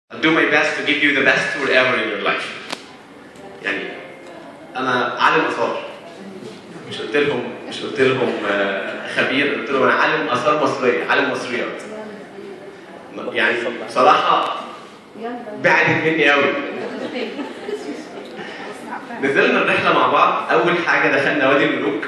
I'll do my best to give you the best tour ever in your life. يعني انا عالم اثار مش قلت لهم مش قلت لهم آه، خبير قلت لهم انا عالم اثار مصريه عالم مصريات يعني بصراحه بعدت مني قوي نزلنا الرحله مع بعض اول حاجه دخلنا وادي الملوك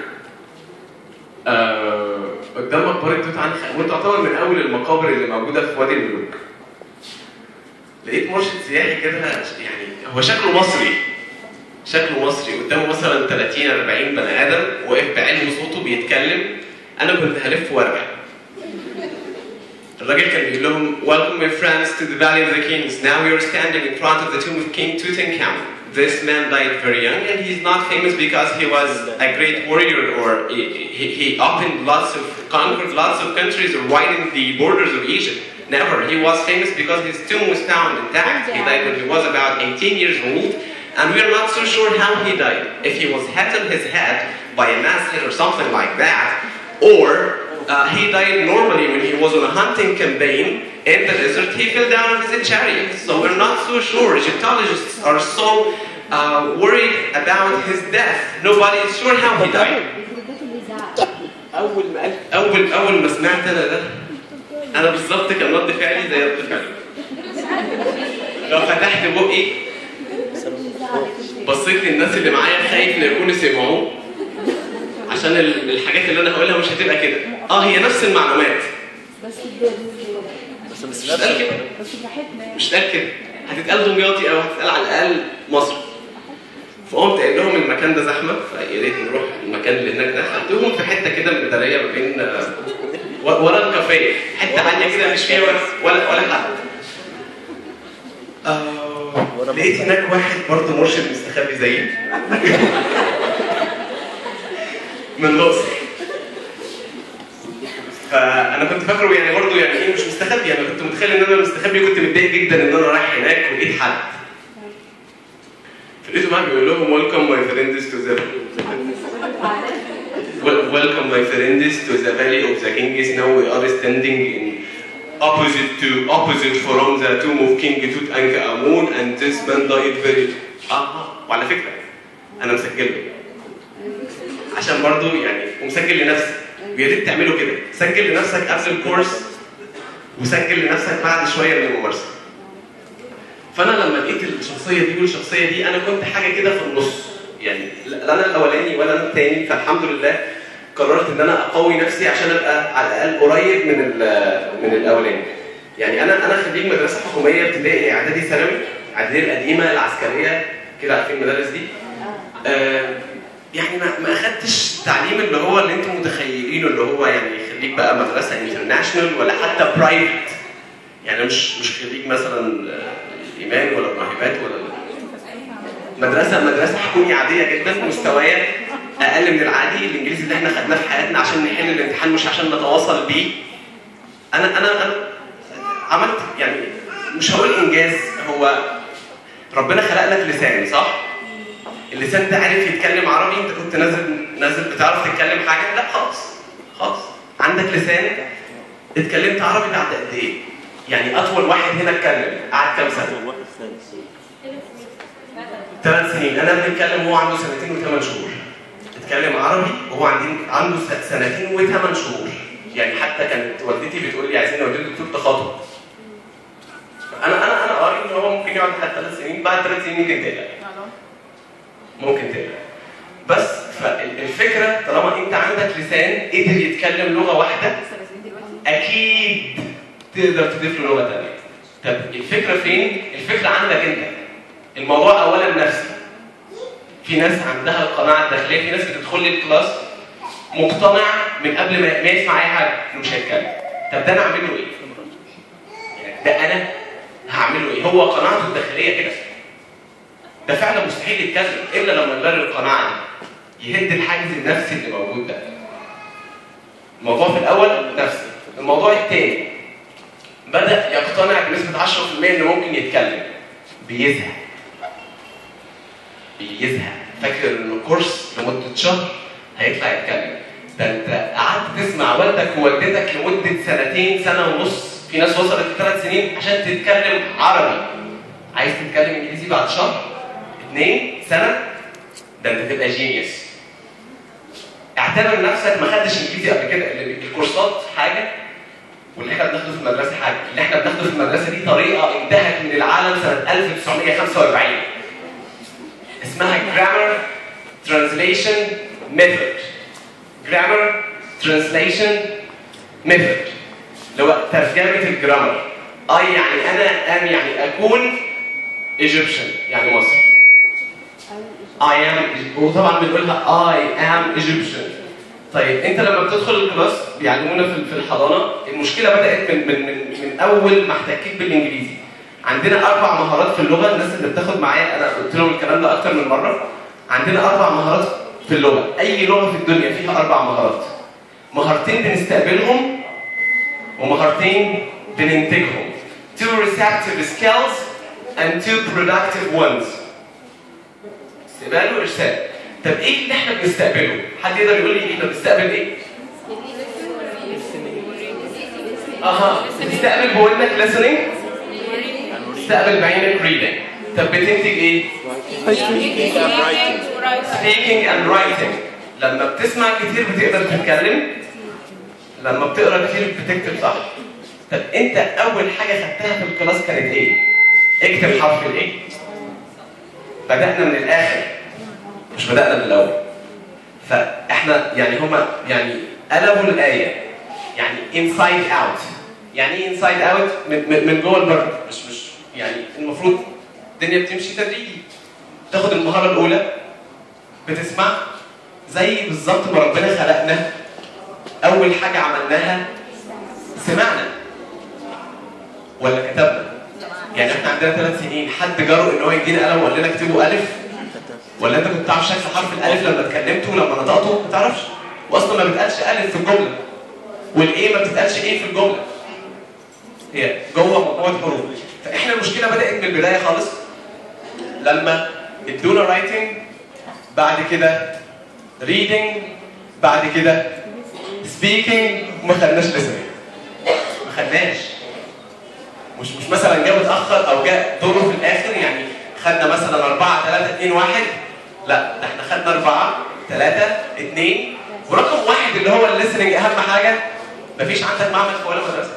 آه قدام مقبره توت عنخ امون تعتبر من اول المقابر اللي موجوده في وادي الملوك لقيت مرشد سياحي كده يعني هو شكله مصري شكله مصري قدامه مثلا 30 40 بني ادم واقف بعلم صوته بيتكلم انا كنت هلف وارجع الراجل كان بيقول لهم Welcome my friends to the Valley of the Kings. Now we are standing in front of the tomb of King Tutankhamun. This man died very young and he's not famous because he was a great warrior or he, he, he opened lots of, conquered lots of countries or widened the borders of Egypt. Never. He was famous because his tomb was found intact. He died when he was about 18 years old and we are not so sure how he died. If he was hit on his head by a masthead or something like that, or uh, he died normally when he was on a hunting campaign in the desert. He fell down of his chariot. So we're not so sure. Egyptologists are so uh, worried about his death. Nobody is sure how he died. أول ما قال أول أول ما سمعت أنا ده أنا بالظبط كان رد فعلي زي رد فعله. لو فتحت بقي بصيت للناس اللي معايا خايف لا يكونوا سمعوه عشان ال- الحاجات اللي انا هقولها مش هتبقى كده اه هي نفس المعلومات بس بس مش مش هتتقال كده بس براحتنا مش هتتقال كده هتتقال دمياطي او هتتقال على الاقل مصري فقمت قايل لهم المكان ده زحمه فيا ريت نروح المكان اللي هناك ده خدتهم في حته كده مداريه ما بين آه، و- ورا الكافيه حته عاليه كده مش فيها ولا ولا, ولا حد آه، لقيت هناك واحد برضه مرشد مستخبي زيي من الاقصر فانا كنت فاكره يعني برضه يعني ايه مش مستخبي انا كنت متخيل ان انا مستخبي كنت متضايق جدا ان انا رايح هناك ولقيت حد فلقيته بقى بيقول لهم ويلكم ماي فريندز تو ذا Welcome my friends to the valley of the kings. Now we are standing in opposite to opposite from the tomb of King Tutankhamun and this man died very اه وعلى فكره انا مسجل له عشان برضو يعني ومسجل لنفسي ويا ريت تعملوا كده سجل لنفسك قبل الكورس وسجل لنفسك بعد شويه من الممارسه فانا لما لقيت الشخصيه دي والشخصيه دي انا كنت حاجه كده في النص يعني لا انا الاولاني ولا انا الثاني فالحمد لله قررت ان انا اقوي نفسي عشان ابقى على الاقل قريب من ال- من الاولاني يعني انا انا خريج مدرسه حكوميه ابتدائي اعدادي ثانوي اعدادي القديمه العسكريه كده عارفين المدارس دي آه يعني ما ما اخدتش التعليم اللي هو اللي انتم متخيلينه اللي هو يعني خريج بقى مدرسه انترناشونال ولا حتى برايفت يعني مش مش خريج مثلا آه، الايمان ولا الراهبات ولا مدرسه مدرسه حكومي عاديه جدا مستوايا اقل من العادي الانجليزي اللي احنا خدناه في حياتنا عشان نحل الامتحان مش عشان نتواصل بيه انا انا انا عملت يعني مش هقول انجاز هو ربنا خلق لك لسان صح؟ اللسان ده عارف يتكلم عربي انت كنت نازل نازل بتعرف تتكلم حاجه لا خالص خالص عندك لسان اتكلمت عربي بعد قد ايه؟ يعني اطول واحد هنا اتكلم قعد كام سنه؟ ثلاث سنين انا بنتكلم وهو عنده سنتين وثمان شهور اتكلم عربي وهو عندي عنده س- سنتين وثمان شهور يعني حتى كانت والدتي بتقول لي عايزين نوديه دكتور تخاطب انا انا انا قاري ان هو ممكن يقعد لحد ثلاث سنين بعد ثلاث سنين ممكن تقلق ممكن تقلق بس فالفكره طالما انت عندك لسان قدر يتكلم لغه واحده اكيد تقدر تضيف له لغه ثانيه طب الفكره فين؟ الفكره عندك انت الموضوع اولا نفسي في ناس عندها القناعه الداخليه في ناس بتدخل لي الكلاس مقتنع من قبل ما ما يسمع اي حاجه انه مش هيتكلم طب ده انا اعمل له ايه؟ يعني ده انا هعمل له ايه؟ هو قناعته الداخليه كده ده فعلا مستحيل يتكلم الا لما يغير القناعه دي يهد الحاجز النفسي اللي موجود ده الموضوع في الاول نفسي الموضوع الثاني بدا يقتنع بنسبه 10% انه ممكن يتكلم بيزهق بيزهق فاكر ان الكورس لمده شهر هيطلع يتكلم ده انت قعدت تسمع والدك ووالدتك لمده سنتين سنه ونص في ناس وصلت لثلاث سنين عشان تتكلم عربي عايز تتكلم انجليزي بعد شهر اثنين سنه ده انت تبقى جينيوس اعتبر نفسك ما خدتش انجليزي قبل كده ال- الكورسات حاجه واللي احنا بناخده في المدرسه حاجه اللي احنا بناخده في المدرسه دي طريقه انتهت من العالم سنه 1945 اسمها grammar translation method grammar translation method اللي هو ترجمه الجرامر اي يعني انا ام يعني اكون Egyptian يعني مصري I am وطبعا بنقولها I am Egyptian طيب انت لما بتدخل الكلاس بيعلمونا في في الحضانه المشكله بدات من من من, من اول ما احتكيت بالانجليزي عندنا اربع مهارات في اللغه الناس اللي بتاخد معايا انا قلت لهم الكلام ده اكتر من مره عندنا اربع مهارات في اللغه اي لغه في الدنيا فيها اربع مهارات مهارتين بنستقبلهم ومهارتين بننتجهم two receptive skills and two productive ones استقبال وارسال طب ايه اللي احنا بنستقبله؟ حد يقدر يقول لي احنا بنستقبل ايه؟ اها بتستقبل بودنك listening بتستقبل بعينك reading طب بتنتج ايه؟ speaking and writing لما بتسمع كتير بتقدر تتكلم لما بتقرا كتير بتكتب صح طب انت اول حاجه خدتها في الكلاس كانت ايه؟ اكتب حرف الايه؟ بدأنا من الآخر مش بدأنا من الأول فإحنا يعني هما يعني قلبوا الآية يعني inside out يعني ايه inside out من, من, من جوه لبره مش مش يعني المفروض الدنيا بتمشي تدريجي تاخد المهارة الأولى بتسمع زي بالظبط ما ربنا خلقنا أول حاجة عملناها سمعنا ولا كتبنا يعني احنا عندنا ثلاث سنين حد جرؤ ان هو يدينا قلم وقال لنا اكتبوا الف ولا انت كنت تعرف شكل حرف الالف لما اتكلمته ولما نطقته ما تعرفش واصلا ما بيتقالش الف في الجمله والايه ما بتتقالش ايه في الجمله هي جوه مجموعه حروف فاحنا المشكله بدات من البدايه خالص لما ادونا رايتنج بعد كده ريدنج بعد كده سبيكينج وما خدناش listening ما خدناش مش مش مثلا جه متاخر او جاء دوره في الاخر يعني خدنا مثلا 4 3 2 1 لا ده احنا خدنا 4 3 2 ورقم واحد اللي هو الليسننج اهم حاجه مفيش عندك معمل في ولا مدرسه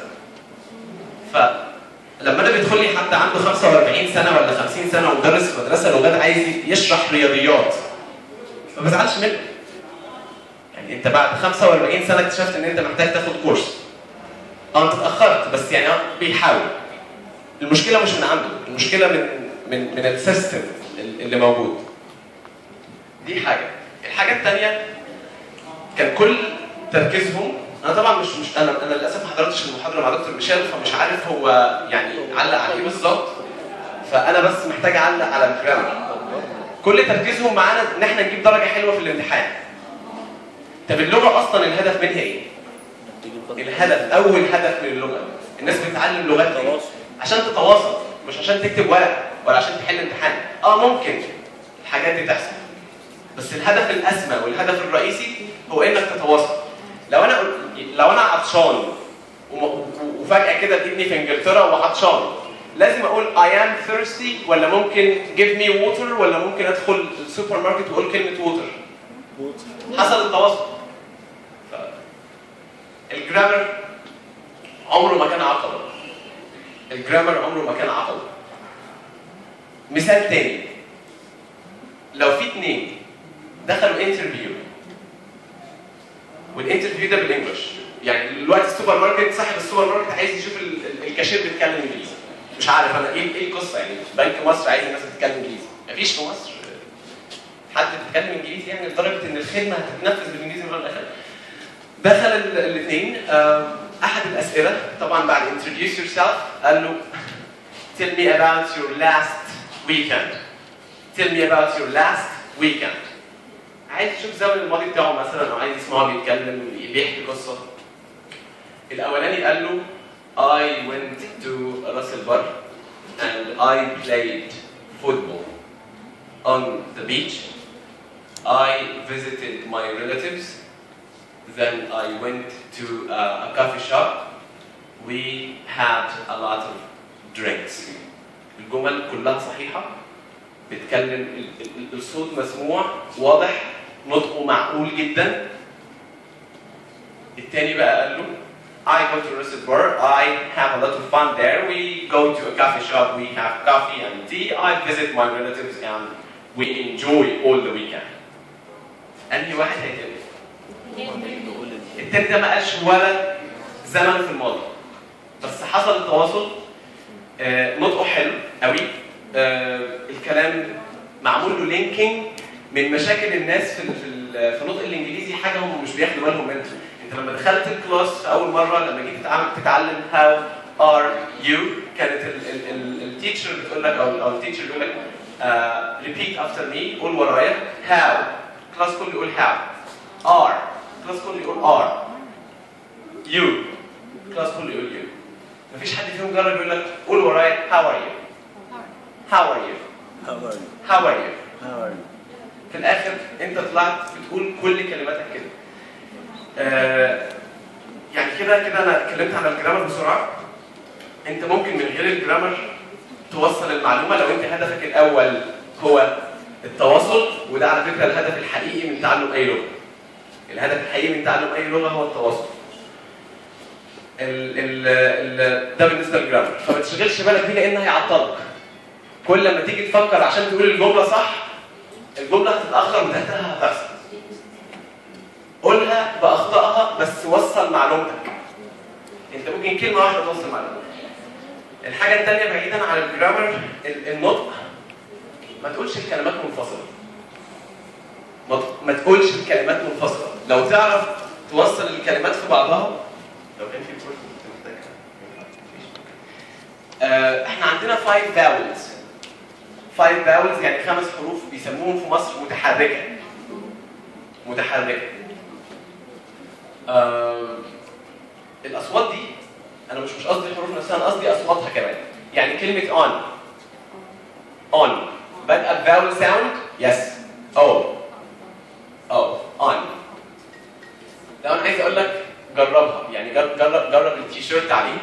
فلما انا بيدخل لي حد عنده 45 سنه ولا 50 سنه ومدرس في مدرسه لغات عايز يشرح رياضيات ما بزعلش منه يعني انت بعد 45 سنه اكتشفت ان انت محتاج تاخد كورس اه انت اتاخرت بس يعني اه بيحاول المشكله مش من عنده المشكله من من من السيستم اللي موجود دي حاجه الحاجه الثانيه كان كل تركيزهم انا طبعا مش مش انا انا للاسف ما حضرتش المحاضره مع دكتور ميشيل فمش عارف هو يعني علق على ايه بالظبط فانا بس محتاج اعلق على الجرامر كل تركيزهم معانا ان احنا نجيب درجه حلوه في الامتحان طب اللغه اصلا الهدف منها ايه؟ الهدف اول هدف من اللغه الناس بتتعلم لغات ليه؟ عشان تتواصل مش عشان تكتب ورق ولا عشان تحل امتحان اه ممكن الحاجات دي تحصل بس الهدف الاسمى والهدف الرئيسي هو انك تتواصل لو انا لو انا عطشان وم- وفجاه كده لقيتني في انجلترا وعطشان لازم اقول I am thirsty ولا ممكن give me water ولا ممكن ادخل السوبر ماركت واقول كلمه water حصل التواصل ف- الجرامر عمره ما كان عقبه الجرامر عمره ما كان عقبه مثال تاني لو في اتنين دخلوا انترفيو والانترفيو ده بالانجلش يعني دلوقتي السوبر ماركت صاحب السوبر ماركت عايز يشوف ال- ال- الكاشير بيتكلم انجليزي مش عارف انا ايه ايه القصه يعني بنك مصر عايز الناس تتكلم انجليزي مفيش في مصر حد بيتكلم انجليزي يعني لدرجه ان الخدمه هتتنفذ بالانجليزي من الاخر دخل الاثنين احد الاسئله طبعا بعد introduce yourself قال له tell me about your last weekend tell me about your last weekend عايز يشوف الزمن الماضي بتاعه مثلا او عايز يسمعه بيتكلم بيحكي قصه الاولاني قال له I went to راس البر and I played football on the beach I visited my relatives then I went to uh, a coffee shop we had a lot of drinks الجمل كلها صحيحة بتكلم ال- ال- الصوت مسموع واضح نطقه معقول جدا التاني بقى قال له I go to Russet Bar, I have a lot of fun there. We go to a coffee shop, we have coffee and tea. I visit my relatives and we enjoy all the weekend. أنهي واحد هيتم؟ نقول ال- التاني ده ما قالش ولا زمن في الماضي بس حصل التواصل آه، نطقه حلو قوي آه، الكلام معمول له لينكينج من مشاكل الناس في ال- في ال- في نطق الانجليزي حاجه هم مش بياخدوا بالهم منها انت لما دخلت الكلاس في اول مره لما جيت تتعلم تتعلم هاو ار يو كانت التيتشر بتقول لك او او التيتشر بيقول لك ريبيت افتر مي قول ورايا هاو كلاس كله يقول هاو ار كلاس كله يقول ار يو كلاس كله يقول يو مفيش حد فيهم جرب يقول لك قول ورايا هاو ار يو هاو ار يو How are you? هاو ار يو How are you? في الاخر انت طلعت بتقول كل كلماتك كده آه يعني كده كده انا اتكلمت على الجرامر بسرعه انت ممكن من غير الجرامر توصل المعلومه لو انت هدفك الاول هو التواصل وده على فكره الهدف الحقيقي من تعلم اي لغه الهدف الحقيقي من تعلم اي لغه هو التواصل ال ال ال ده بالنسبه للجرامر فما تشغلش بالك بيه لان هيعطلك كل لما تيجي تفكر عشان تقول الجمله صح الجمله هتتاخر وتحتها هتحصل قولها باخطائها بس وصل معلومتك انت ممكن كلمه واحده توصل معلومتك الحاجه الثانيه بعيدا عن الجرامر ال- النطق ما تقولش الكلمات منفصله ما ت- ما تقولش الكلمات منفصله لو تعرف توصل الكلمات في بعضها لو كان في كورس كنت محتاجها مفيش. آه، احنا عندنا 5 vowels 5 vowels يعني خمس حروف بيسموهم في مصر متحركه متحركه آه، الاصوات دي انا مش مش قصدي الحروف نفسها انا قصدي اصواتها كمان يعني كلمه on on بادئه vowel sound yes oh oh on لو انا عايز اقول لك جربها يعني جرب جرب, جرب التيشيرت عليه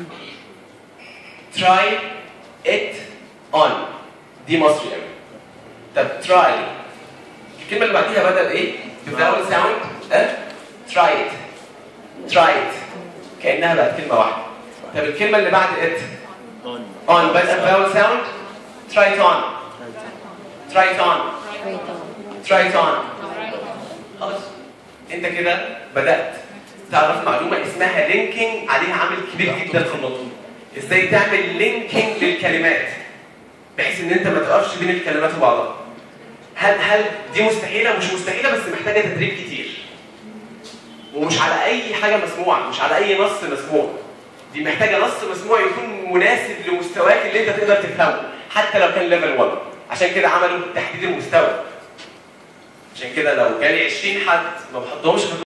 try it on دي مصري قوي طب try الكلمه اللي بعديها بدأ بايه؟ بفاول ساوند اه try it try it كانها بقت كلمه واحده طب الكلمه اللي بعد it On. on بدأ بفاول ساوند try it on try it on try it on خلاص انت كده بدأت تعرف معلومه اسمها لينكينج عليها عامل كبير جدا في النطق ازاي تعمل لينكينج للكلمات بحيث ان انت ما تقفش بين الكلمات وبعضها هل هل دي مستحيله مش مستحيله بس محتاجه تدريب كتير ومش على اي حاجه مسموعه مش على اي نص مسموع دي محتاجه نص مسموع يكون مناسب لمستواك اللي انت تقدر تفهمه حتى لو كان ليفل 1 عشان كده عملوا تحديد المستوى عشان كده لو جالي 20 حد ما بحطهمش في